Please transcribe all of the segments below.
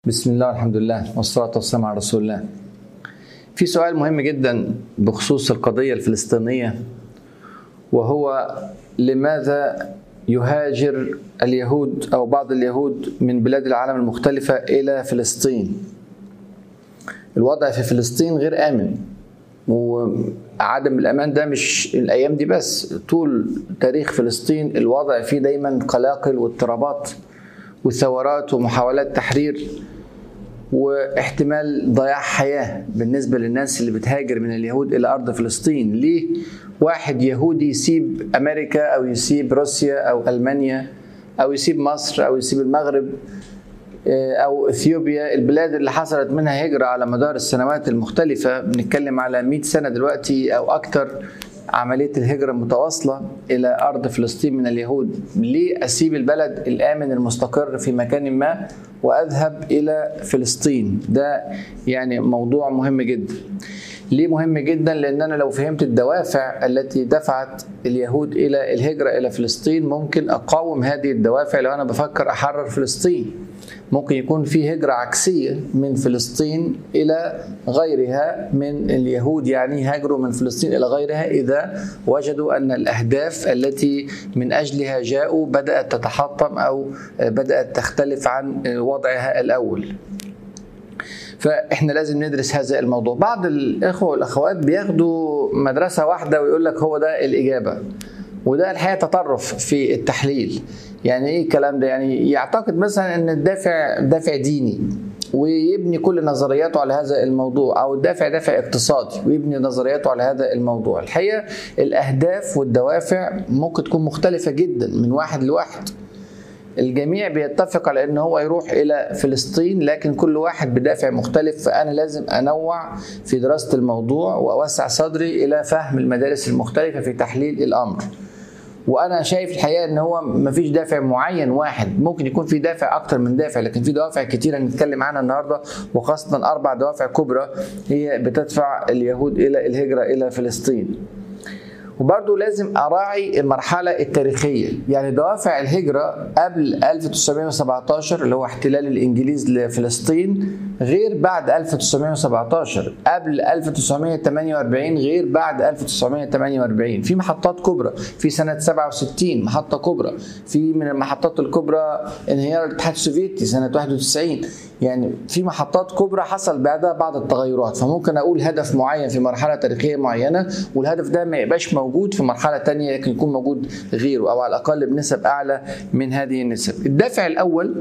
بسم الله والحمد لله والصلاة والسلام على رسول الله. في سؤال مهم جدا بخصوص القضية الفلسطينية وهو لماذا يهاجر اليهود أو بعض اليهود من بلاد العالم المختلفة إلى فلسطين؟ الوضع في فلسطين غير آمن وعدم الأمان ده مش الأيام دي بس طول تاريخ فلسطين الوضع فيه دايما قلاقل واضطرابات وثورات ومحاولات تحرير واحتمال ضياع حياة بالنسبة للناس اللي بتهاجر من اليهود إلى أرض فلسطين ليه واحد يهودي يسيب أمريكا أو يسيب روسيا أو ألمانيا أو يسيب مصر أو يسيب المغرب أو إثيوبيا البلاد اللي حصلت منها هجرة على مدار السنوات المختلفة بنتكلم على 100 سنة دلوقتي أو أكتر عملية الهجرة متواصلة إلى أرض فلسطين من اليهود ليه أسيب البلد الآمن المستقر في مكان ما وأذهب إلى فلسطين ده يعني موضوع مهم جدا ليه مهم جدا لأن أنا لو فهمت الدوافع التي دفعت اليهود إلى الهجرة إلى فلسطين ممكن أقاوم هذه الدوافع لو أنا بفكر أحرر فلسطين ممكن يكون في هجرة عكسية من فلسطين إلى غيرها من اليهود يعني هاجروا من فلسطين إلى غيرها إذا وجدوا أن الأهداف التي من أجلها جاءوا بدأت تتحطم أو بدأت تختلف عن وضعها الأول فاحنا لازم ندرس هذا الموضوع بعض الاخوه والاخوات بياخدوا مدرسه واحده ويقول لك هو ده الاجابه وده الحقيقه تطرف في التحليل يعني ايه الكلام ده يعني يعتقد مثلا ان الدافع دافع ديني ويبني كل نظرياته على هذا الموضوع او الدافع دافع اقتصادي ويبني نظرياته على هذا الموضوع الحقيقه الاهداف والدوافع ممكن تكون مختلفه جدا من واحد لواحد الجميع بيتفق على ان هو يروح الى فلسطين لكن كل واحد بدافع مختلف فانا لازم انوع في دراسه الموضوع واوسع صدري الى فهم المدارس المختلفه في تحليل الامر وانا شايف الحقيقه ان هو مفيش دافع معين واحد ممكن يكون في دافع اكتر من دافع لكن في دوافع كتيره نتكلم عنها النهارده وخاصه اربع دوافع كبرى هي بتدفع اليهود الى الهجره الى فلسطين وبرضه لازم اراعي المرحله التاريخيه يعني دوافع الهجره قبل 1917 اللي هو احتلال الانجليز لفلسطين غير بعد 1917 قبل 1948 غير بعد 1948 في محطات كبرى في سنه 67 محطه كبرى في من المحطات الكبرى انهيار الاتحاد السوفيتي سنه 91 يعني في محطات كبرى حصل بعدها بعض التغيرات فممكن اقول هدف معين في مرحله تاريخيه معينه والهدف ده ما يبقاش موجود في مرحله تانية لكن يكون موجود غيره او على الاقل بنسب اعلى من هذه النسب الدافع الاول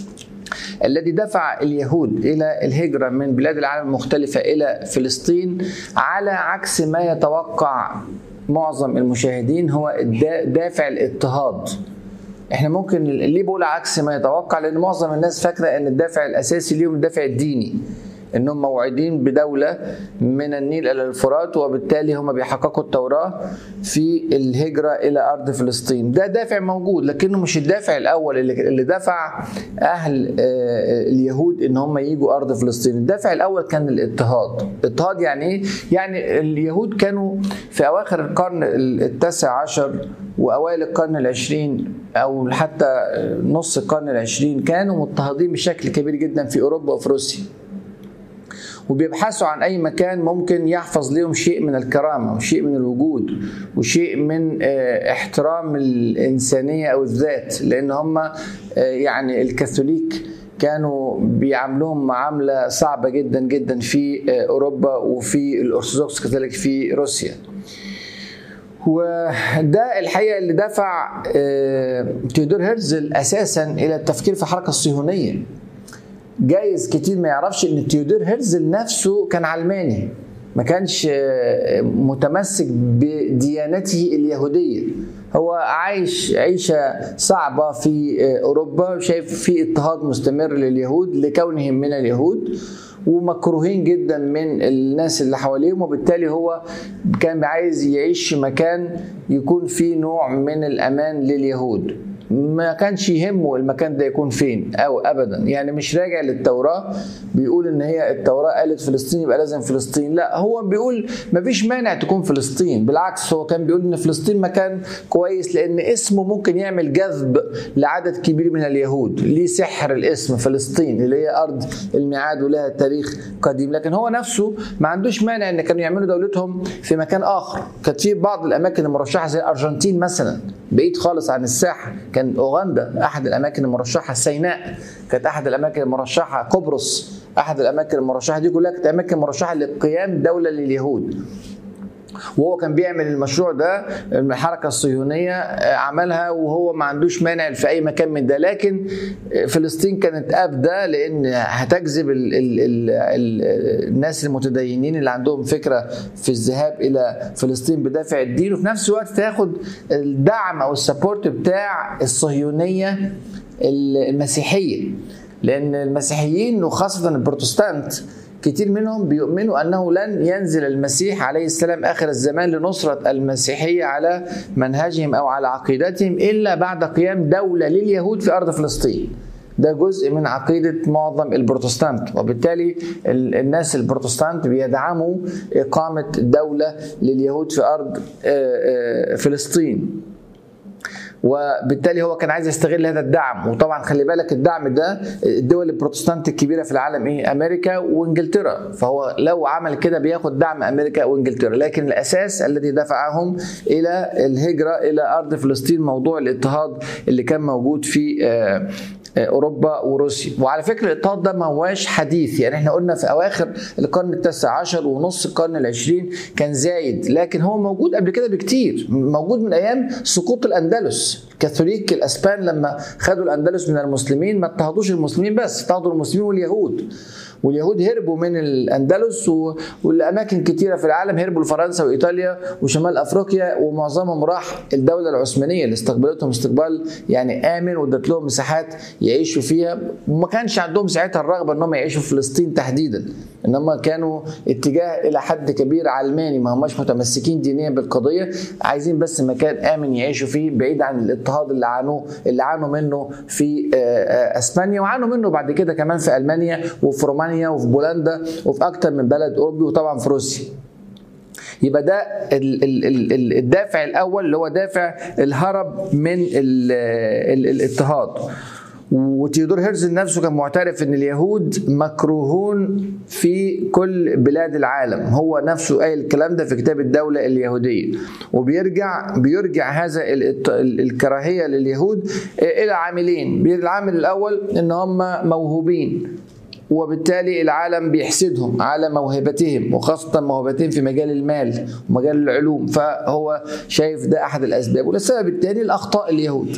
الذي دفع اليهود الى الهجره من بلاد العالم المختلفه الى فلسطين على عكس ما يتوقع معظم المشاهدين هو دافع الاضطهاد احنا ممكن ليه بقول عكس ما يتوقع لان معظم الناس فاكره ان الدافع الاساسي ليهم الدافع الديني انهم موعودين بدوله من النيل الى الفرات وبالتالي هم بيحققوا التوراه في الهجره الى ارض فلسطين ده دافع موجود لكنه مش الدافع الاول اللي دفع اهل اليهود ان هم يجوا ارض فلسطين الدافع الاول كان الاضطهاد اضطهاد يعني ايه يعني اليهود كانوا في اواخر القرن التاسع عشر واوائل القرن العشرين او حتى نص القرن العشرين كانوا مضطهدين بشكل كبير جدا في اوروبا وفي روسيا وبيبحثوا عن اي مكان ممكن يحفظ لهم شيء من الكرامه وشيء من الوجود وشيء من احترام الانسانيه او الذات لان هم يعني الكاثوليك كانوا بيعاملوهم معامله صعبه جدا جدا في اوروبا وفي الارثوذكس كذلك في روسيا وده الحقيقه اللي دفع تيودور هرزل اساسا الى التفكير في الحركه الصهيونيه جايز كتير ما يعرفش ان تيودور هرزل نفسه كان علماني ما كانش متمسك بديانته اليهوديه هو عايش عيشه صعبه في اوروبا شايف في اضطهاد مستمر لليهود لكونهم من اليهود ومكروهين جدا من الناس اللي حواليهم وبالتالي هو كان عايز يعيش في مكان يكون فيه نوع من الامان لليهود ما كانش يهمه المكان ده يكون فين او ابدا يعني مش راجع للتوراه بيقول ان هي التوراه قالت فلسطين يبقى لازم فلسطين لا هو بيقول ما فيش مانع تكون فلسطين بالعكس هو كان بيقول ان فلسطين مكان كويس لان اسمه ممكن يعمل جذب لعدد كبير من اليهود ليه سحر الاسم فلسطين اللي هي ارض الميعاد ولها تاريخ قديم لكن هو نفسه ما عندوش مانع ان كانوا يعملوا دولتهم في مكان اخر كانت في بعض الاماكن المرشحه زي الارجنتين مثلا بعيد خالص عن الساحه كان اوغندا احد الاماكن المرشحه سيناء كانت احد الاماكن المرشحه قبرص احد الاماكن المرشحه دي كلها كانت اماكن مرشحه لقيام دوله لليهود وهو كان بيعمل المشروع ده الحركه الصهيونيه عملها وهو ما عندوش مانع في اي مكان من ده لكن فلسطين كانت ابدى لان هتجذب ال ال ال ال الناس المتدينين اللي عندهم فكره في الذهاب الى فلسطين بدافع الدين وفي نفس الوقت تاخد الدعم او السبورت بتاع الصهيونيه المسيحيه لان المسيحيين وخاصه البروتستانت كتير منهم بيؤمنوا انه لن ينزل المسيح عليه السلام اخر الزمان لنصره المسيحيه على منهجهم او على عقيدتهم الا بعد قيام دوله لليهود في ارض فلسطين. ده جزء من عقيدة معظم البروتستانت وبالتالي الناس البروتستانت بيدعموا إقامة دولة لليهود في أرض فلسطين وبالتالي هو كان عايز يستغل هذا الدعم وطبعا خلي بالك الدعم ده الدول البروتستانت الكبيره في العالم ايه امريكا وانجلترا فهو لو عمل كده بياخد دعم امريكا وانجلترا لكن الاساس الذي دفعهم الى الهجره الى ارض فلسطين موضوع الاضطهاد اللي كان موجود في اوروبا وروسيا وعلى فكره الاضطهاد ده ما هواش حديث يعني احنا قلنا في اواخر القرن التاسع عشر ونص القرن العشرين كان زايد لكن هو موجود قبل كده بكتير موجود من ايام سقوط الاندلس الكاثوليك الاسبان لما خدوا الاندلس من المسلمين ما اضطهدوش المسلمين بس اضطهدوا المسلمين واليهود واليهود هربوا من الاندلس و... والاماكن كتيره في العالم هربوا لفرنسا وايطاليا وشمال افريقيا ومعظمهم راح الدوله العثمانيه اللي استقبلتهم استقبال يعني امن وادت لهم مساحات يعيشوا فيها وما كانش عندهم ساعتها الرغبه انهم يعيشوا في فلسطين تحديدا انما كانوا اتجاه الى حد كبير علماني ما هماش متمسكين دينيا بالقضيه عايزين بس مكان امن يعيشوا فيه بعيد عن الاضطهاد اللي عانوه اللي عانوا منه في اسبانيا وعانوا منه بعد كده كمان في المانيا وفي رومانيا المانيا وفي بولندا وفي اكتر من بلد اوروبي وطبعا في روسيا يبقى ده الدافع الاول اللي هو دافع الهرب من الاضطهاد وتيودور هيرزل نفسه كان معترف ان اليهود مكروهون في كل بلاد العالم هو نفسه قايل الكلام ده في كتاب الدولة اليهودية وبيرجع بيرجع هذا الكراهية لليهود إلى عاملين العامل الأول إن هم موهوبين وبالتالي العالم بيحسدهم على موهبتهم وخاصة موهبتهم في مجال المال ومجال العلوم فهو شايف ده أحد الأسباب والسبب الثاني الأخطاء اليهود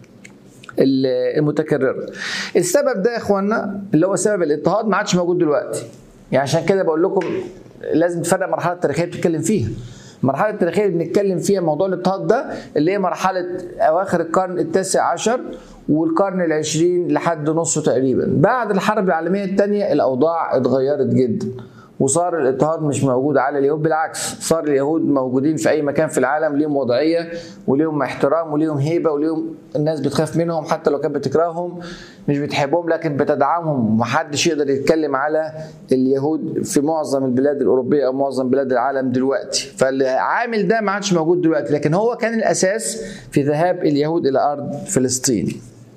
المتكررة السبب ده يا إخوانا اللي هو سبب الاضطهاد ما عادش موجود دلوقتي يعني عشان كده بقول لكم لازم تفرق المرحلة التاريخية بتتكلم فيها المرحلة التاريخية اللي بنتكلم فيها موضوع الاضطهاد ده اللي هي مرحلة أواخر القرن التاسع عشر والقرن العشرين لحد نصه تقريبا بعد الحرب العالمية الثانية الأوضاع اتغيرت جدا وصار الاضطهاد مش موجود على اليهود بالعكس صار اليهود موجودين في اي مكان في العالم ليهم وضعيه وليهم احترام وليهم هيبه وليهم الناس بتخاف منهم حتى لو كانت بتكرههم مش بتحبهم لكن بتدعمهم ومحدش يقدر يتكلم على اليهود في معظم البلاد الاوروبيه او معظم بلاد العالم دلوقتي فالعامل ده ما عادش موجود دلوقتي لكن هو كان الاساس في ذهاب اليهود الى ارض فلسطين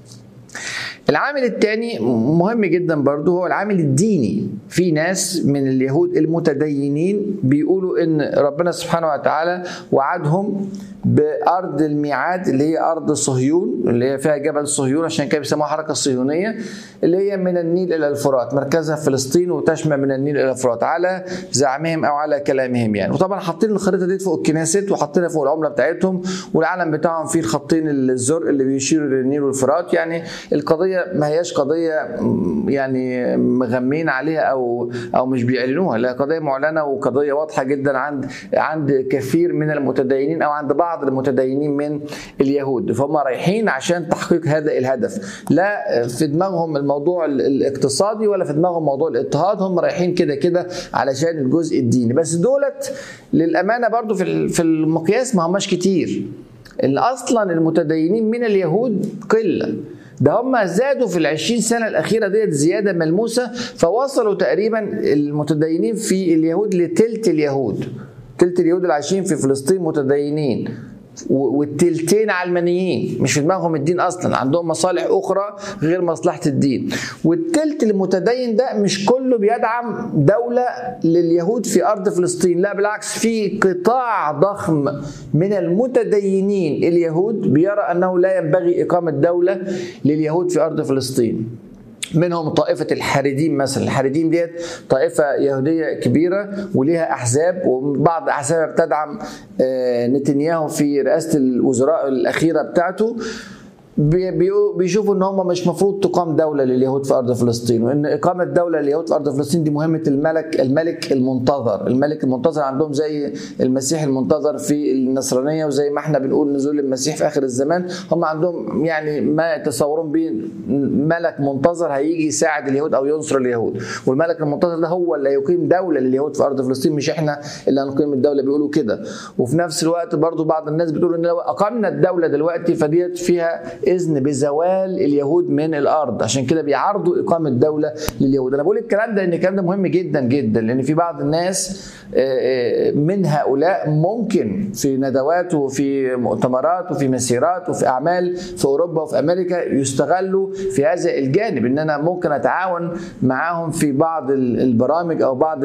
العامل الثاني مهم جدا برضه هو العامل الديني في ناس من اليهود المتدينين بيقولوا ان ربنا سبحانه وتعالى وعدهم بارض الميعاد اللي هي ارض صهيون اللي هي فيها جبل صهيون عشان كده بيسموها الحركه الصهيونيه اللي هي من النيل الى الفرات مركزها فلسطين وتشمل من النيل الى الفرات على زعمهم او على كلامهم يعني وطبعا حاطين الخريطه دي فوق الكنيست وحاطينها فوق العمله بتاعتهم والعلم بتاعهم فيه الخطين الزرق اللي بيشيروا للنيل والفرات يعني القضيه ما هياش قضيه يعني مغمين عليها او او مش بيعلنوها لا قضيه معلنه وقضيه واضحه جدا عند عند كثير من المتدينين او عند بعض المتدينين من اليهود فهم رايحين عشان تحقيق هذا الهدف لا في دماغهم الموضوع الاقتصادي ولا في دماغهم موضوع الاضطهاد هم رايحين كده كده علشان الجزء الديني بس دولت للامانه برضو في في المقياس ما هماش كتير ان اصلا المتدينين من اليهود قله ده هم زادوا في العشرين سنة الأخيرة ديت زيادة ملموسة فوصلوا تقريبا المتدينين في اليهود لتلت اليهود تلت اليهود اللي عايشين في فلسطين متدينين والتلتين علمانيين مش في دماغهم الدين اصلا عندهم مصالح اخرى غير مصلحه الدين والتلت المتدين ده مش كله بيدعم دوله لليهود في ارض فلسطين لا بالعكس في قطاع ضخم من المتدينين اليهود بيرى انه لا ينبغي اقامه دوله لليهود في ارض فلسطين منهم طائفة الحريديم مثلا الحريديم ديت طائفة يهودية كبيرة وليها أحزاب وبعض أحزابها بتدعم نتنياهو في رئاسة الوزراء الأخيرة بتاعته بيشوفوا ان هم مش مفروض تقام دوله لليهود في ارض فلسطين وان اقامه دوله لليهود في ارض فلسطين دي مهمه الملك الملك المنتظر الملك المنتظر عندهم زي المسيح المنتظر في النصرانيه وزي ما احنا بنقول نزول المسيح في اخر الزمان هم عندهم يعني ما يتصورون به ملك منتظر هيجي يساعد اليهود او ينصر اليهود والملك المنتظر ده هو اللي يقيم دوله لليهود في ارض فلسطين مش احنا اللي هنقيم الدوله بيقولوا كده وفي نفس الوقت برضو بعض الناس بتقول ان لو اقمنا الدوله دلوقتي فديت فيها اذن بزوال اليهود من الارض عشان كده بيعارضوا اقامه دوله لليهود انا بقول الكلام ده لان الكلام ده مهم جدا جدا لان في بعض الناس من هؤلاء ممكن في ندوات وفي مؤتمرات وفي مسيرات وفي اعمال في اوروبا وفي امريكا يستغلوا في هذا الجانب ان انا ممكن اتعاون معاهم في بعض البرامج او بعض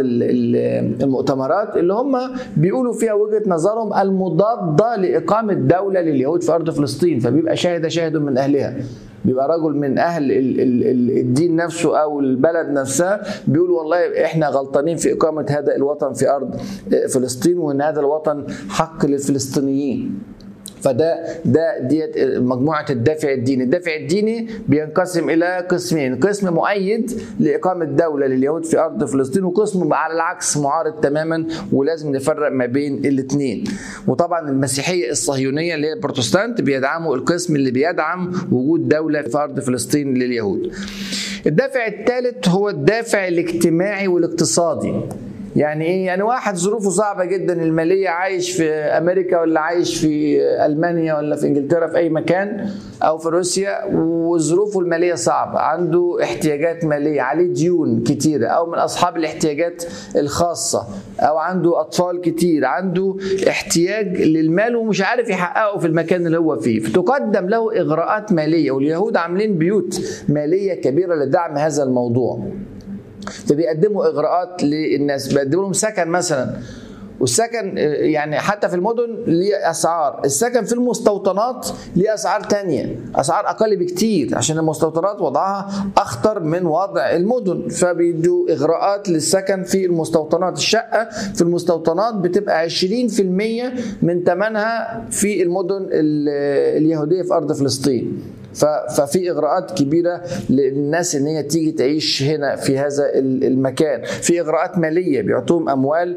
المؤتمرات اللي هم بيقولوا فيها وجهه نظرهم المضاده لاقامه دوله لليهود في ارض فلسطين فبيبقى شاهد شاهد من اهلها بيبقى رجل من اهل الدين نفسه او البلد نفسها بيقول والله احنا غلطانين في اقامه هذا الوطن في ارض فلسطين وان هذا الوطن حق للفلسطينيين فده ده ديت مجموعه الدافع الديني، الدافع الديني بينقسم الى قسمين، قسم مؤيد لاقامه دوله لليهود في ارض فلسطين وقسم على العكس معارض تماما ولازم نفرق ما بين الاثنين. وطبعا المسيحيه الصهيونيه اللي هي البروتستانت بيدعموا القسم اللي بيدعم وجود دوله في ارض فلسطين لليهود. الدافع الثالث هو الدافع الاجتماعي والاقتصادي. يعني ايه يعني واحد ظروفه صعبه جدا الماليه عايش في امريكا ولا عايش في المانيا ولا في انجلترا في اي مكان او في روسيا وظروفه الماليه صعبه عنده احتياجات ماليه عليه ديون كتيره او من اصحاب الاحتياجات الخاصه او عنده اطفال كتير عنده احتياج للمال ومش عارف يحققه في المكان اللي هو فيه فتقدم له اغراءات ماليه واليهود عاملين بيوت ماليه كبيره لدعم هذا الموضوع فبيقدموا اغراءات للناس بيقدموا لهم سكن مثلا والسكن يعني حتى في المدن ليه اسعار السكن في المستوطنات ليه اسعار تانية اسعار اقل بكتير عشان المستوطنات وضعها اخطر من وضع المدن فبيدوا اغراءات للسكن في المستوطنات الشقه في المستوطنات بتبقى 20% من ثمنها في المدن اليهوديه في ارض فلسطين ففي اغراءات كبيره للناس ان هي تيجي تعيش هنا في هذا المكان في اغراءات ماليه بيعطوهم اموال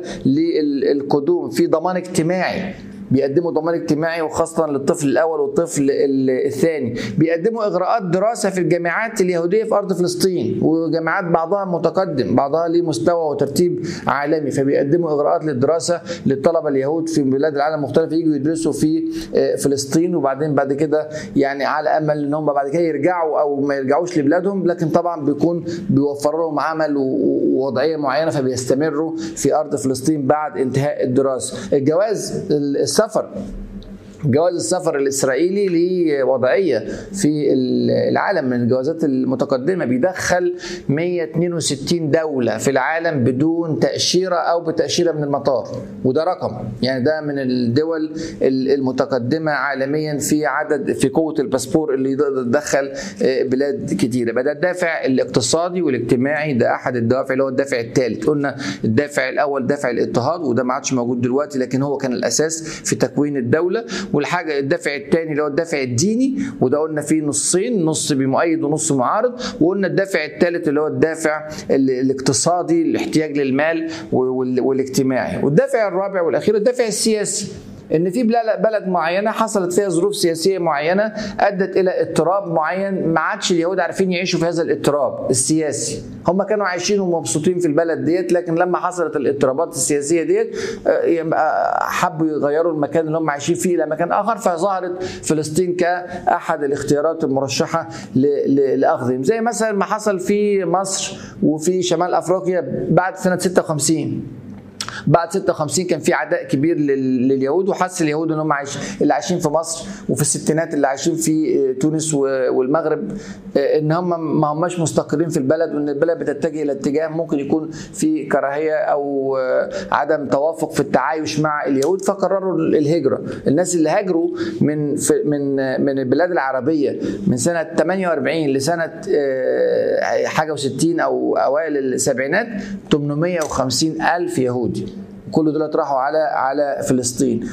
للقدوم في ضمان اجتماعي بيقدموا ضمان اجتماعي وخاصة للطفل الأول والطفل الثاني بيقدموا إغراءات دراسة في الجامعات اليهودية في أرض فلسطين وجامعات بعضها متقدم بعضها ليه مستوى وترتيب عالمي فبيقدموا إغراءات للدراسة للطلبة اليهود في بلاد العالم المختلفة يجوا يدرسوا في فلسطين وبعدين بعد كده يعني على أمل إن هم بعد كده يرجعوا أو ما يرجعوش لبلادهم لكن طبعا بيكون بيوفر لهم عمل ووضعية معينة فبيستمروا في أرض فلسطين بعد انتهاء الدراسة الجواز السفر جواز السفر الاسرائيلي ليه وضعيه في العالم من الجوازات المتقدمه بيدخل 162 دوله في العالم بدون تاشيره او بتاشيره من المطار وده رقم يعني ده من الدول المتقدمه عالميا في عدد في قوه الباسبور اللي يدخل بلاد كتيره بقى ده الدافع الاقتصادي والاجتماعي ده احد الدوافع اللي هو الدافع الثالث قلنا الدافع الاول دافع الاضطهاد وده ما عادش موجود دلوقتي لكن هو كان الاساس في تكوين الدوله والحاجه الدافع الثاني اللي هو الدافع الديني وده قلنا فيه نصين نص بمؤيد ونص معارض وقلنا الدافع الثالث اللي هو الدافع الاقتصادي الاحتياج للمال والاجتماعي والدافع الرابع والاخير الدافع السياسي ان في بلد معينه حصلت فيها ظروف سياسيه معينه ادت الى اضطراب معين ما عادش اليهود عارفين يعيشوا في هذا الاضطراب السياسي هم كانوا عايشين ومبسوطين في البلد ديت لكن لما حصلت الاضطرابات السياسيه ديت حبوا يغيروا المكان اللي هم عايشين فيه الى مكان اخر فظهرت فلسطين كاحد الاختيارات المرشحه لاخذهم زي مثلا ما حصل في مصر وفي شمال افريقيا بعد سنه 56 بعد 56 كان في عداء كبير لليهود وحس اليهود ان هم عايش اللي عايشين في مصر وفي الستينات اللي عايشين في تونس والمغرب ان هم ما هماش مستقرين في البلد وان البلد بتتجه الى اتجاه ممكن يكون في كراهيه او عدم توافق في التعايش مع اليهود فقرروا الهجره الناس اللي هاجروا من من من البلاد العربيه من سنه 48 لسنه حاجه و60 او اوائل السبعينات 850 الف يهودي كل دول راحوا على على فلسطين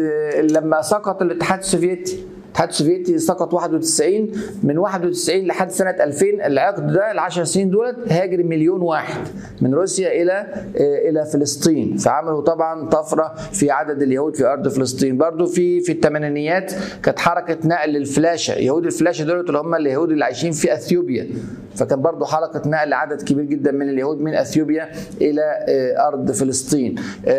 لما سقط الاتحاد السوفيتي الاتحاد السوفيتي سقط 91 من 91 لحد سنه 2000 العقد ده ال 10 سنين دولت هاجر مليون واحد من روسيا الى الى فلسطين فعملوا طبعا طفره في عدد اليهود في ارض فلسطين برضو في في الثمانينيات كانت حركه نقل الفلاشه يهود الفلاشه دولت اللي هم اليهود اللي عايشين في اثيوبيا فكان برضو حلقة نقل عدد كبير جدا من اليهود من أثيوبيا إلى أرض فلسطين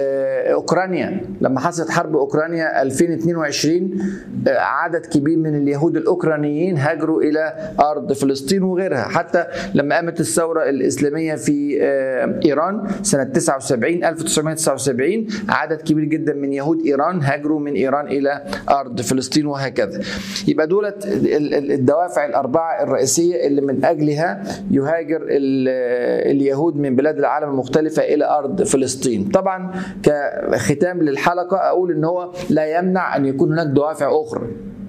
أوكرانيا لما حصلت حرب أوكرانيا 2022 عدد كبير من اليهود الأوكرانيين هاجروا إلى أرض فلسطين وغيرها حتى لما قامت الثورة الإسلامية في إيران سنة 79 1979 عدد كبير جدا من يهود إيران هاجروا من إيران إلى أرض فلسطين وهكذا يبقى دولت الدوافع الأربعة الرئيسية اللي من أجلها يهاجر اليهود من بلاد العالم المختلفة إلى أرض فلسطين طبعا كختام للحلقة أقول أن هو لا يمنع أن يكون هناك دوافع أخرى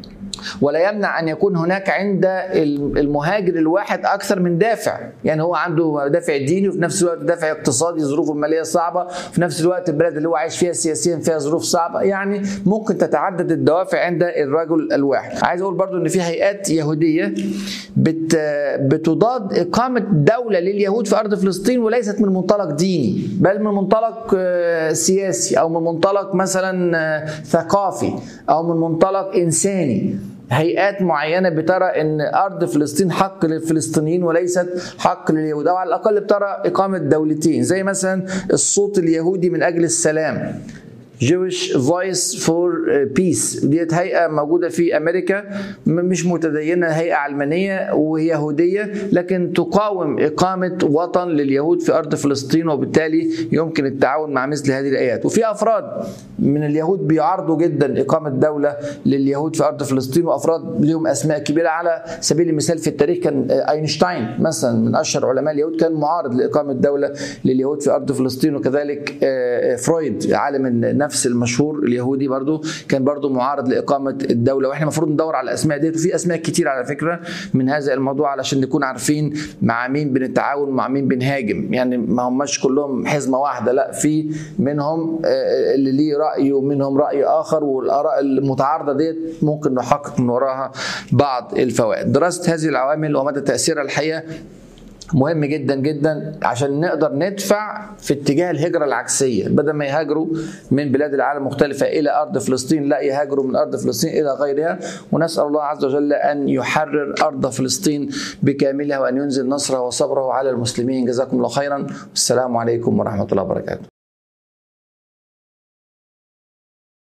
ولا يمنع ان يكون هناك عند المهاجر الواحد اكثر من دافع يعني هو عنده دافع ديني وفي نفس الوقت دافع اقتصادي ظروفه الماليه صعبه في نفس الوقت البلد اللي هو عايش فيها سياسيا فيها ظروف صعبه يعني ممكن تتعدد الدوافع عند الرجل الواحد عايز اقول برضو ان في هيئات يهوديه بت بتضاد اقامه دوله لليهود في ارض فلسطين وليست من منطلق ديني بل من منطلق سياسي او من منطلق مثلا ثقافي او من منطلق انساني هيئات معينه بترى ان ارض فلسطين حق للفلسطينيين وليست حق لليهود او على الاقل بترى اقامه دولتين زي مثلا الصوت اليهودي من اجل السلام Jewish Voice for Peace ديت هيئة موجودة في أمريكا مش متدينة هيئة علمانية ويهودية لكن تقاوم إقامة وطن لليهود في أرض فلسطين وبالتالي يمكن التعاون مع مثل هذه الآيات وفي أفراد من اليهود بيعارضوا جدا إقامة دولة لليهود في أرض فلسطين وأفراد لهم أسماء كبيرة على سبيل المثال في التاريخ كان أينشتاين مثلا من أشهر علماء اليهود كان معارض لإقامة دولة لليهود في أرض فلسطين وكذلك فرويد عالم النفس النفس المشهور اليهودي برضو كان برضو معارض لإقامة الدولة وإحنا المفروض ندور على الأسماء ديت وفي أسماء كتير على فكرة من هذا الموضوع علشان نكون عارفين مع مين بنتعاون ومع مين بنهاجم يعني ما هماش كلهم حزمة واحدة لا في منهم اللي ليه رأي ومنهم رأي آخر والآراء المتعارضة ديت ممكن نحقق من وراها بعض الفوائد دراسة هذه العوامل ومدى تأثيرها الحقيقة مهم جدا جدا عشان نقدر ندفع في اتجاه الهجره العكسيه بدل ما يهاجروا من بلاد العالم مختلفه الى ارض فلسطين لا يهاجروا من ارض فلسطين الى غيرها ونسال الله عز وجل ان يحرر ارض فلسطين بكاملها وان ينزل نصره وصبره على المسلمين جزاكم الله خيرا والسلام عليكم ورحمه الله وبركاته